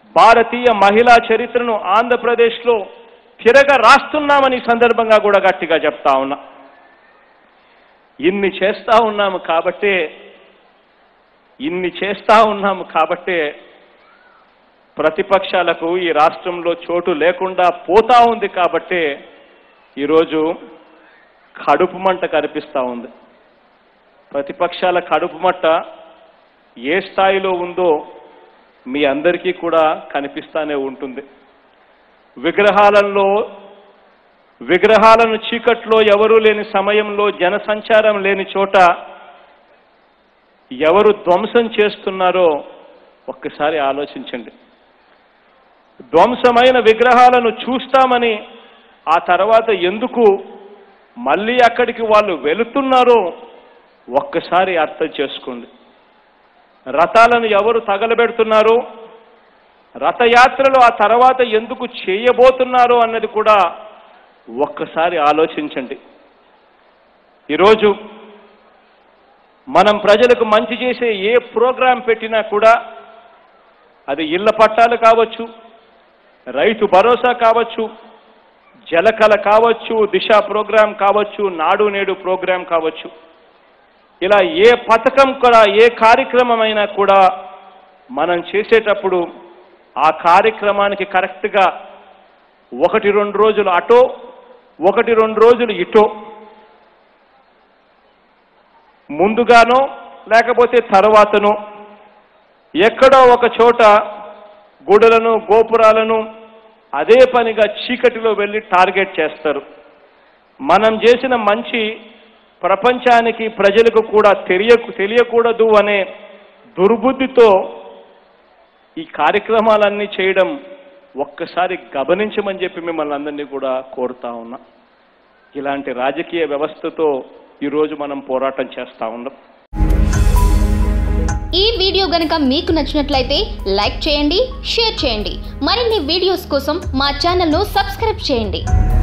భారతీయ మహిళా చరిత్రను ఆంధ్రప్రదేశ్లో తిరగ రాస్తున్నామని ఈ సందర్భంగా కూడా గట్టిగా చెప్తా ఉన్నా ఇన్ని చేస్తా ఉన్నాము కాబట్టే ఇన్ని చేస్తా ఉన్నాము కాబట్టే ప్రతిపక్షాలకు ఈ రాష్ట్రంలో చోటు లేకుండా పోతా ఉంది కాబట్టే ఈరోజు కడుపు మంట కనిపిస్తూ ఉంది ప్రతిపక్షాల కడుపు మంట ఏ స్థాయిలో ఉందో మీ అందరికీ కూడా కనిపిస్తానే ఉంటుంది విగ్రహాలలో విగ్రహాలను చీకట్లో ఎవరూ లేని సమయంలో జనసంచారం లేని చోట ఎవరు ధ్వంసం చేస్తున్నారో ఒక్కసారి ఆలోచించండి ధ్వంసమైన విగ్రహాలను చూస్తామని ఆ తర్వాత ఎందుకు మళ్ళీ అక్కడికి వాళ్ళు వెళుతున్నారో ఒక్కసారి అర్థం చేసుకోండి రథాలను ఎవరు తగలబెడుతున్నారో రథయాత్రలు ఆ తర్వాత ఎందుకు చేయబోతున్నారో అన్నది కూడా ఒక్కసారి ఆలోచించండి ఈరోజు మనం ప్రజలకు మంచి చేసే ఏ ప్రోగ్రాం పెట్టినా కూడా అది ఇళ్ల పట్టాలు కావచ్చు రైతు భరోసా కావచ్చు జలకళ కావచ్చు దిశ ప్రోగ్రాం కావచ్చు నాడు నేడు ప్రోగ్రాం కావచ్చు ఇలా ఏ పథకం కూడా ఏ కార్యక్రమం అయినా కూడా మనం చేసేటప్పుడు ఆ కార్యక్రమానికి కరెక్ట్గా ఒకటి రెండు రోజులు అటో ఒకటి రెండు రోజులు ఇటో ముందుగానో లేకపోతే తర్వాతనో ఎక్కడో ఒక చోట గుడులను గోపురాలను అదే పనిగా చీకటిలో వెళ్ళి టార్గెట్ చేస్తారు మనం చేసిన మంచి ప్రపంచానికి ప్రజలకు కూడా తెలియ తెలియకూడదు అనే దుర్బుద్ధితో ఈ కార్యక్రమాలన్నీ చేయడం ఒక్కసారి గమనించమని చెప్పి మిమ్మల్ని అందరినీ కూడా కోరుతా ఉన్నా ఇలాంటి రాజకీయ వ్యవస్థతో ఈరోజు మనం పోరాటం చేస్తా ఉన్నాం ఈ వీడియో గనుక మీకు నచ్చినట్లయితే లైక్ చేయండి షేర్ చేయండి మరిన్ని వీడియోస్ కోసం మా ఛానల్ను సబ్స్క్రైబ్ చేయండి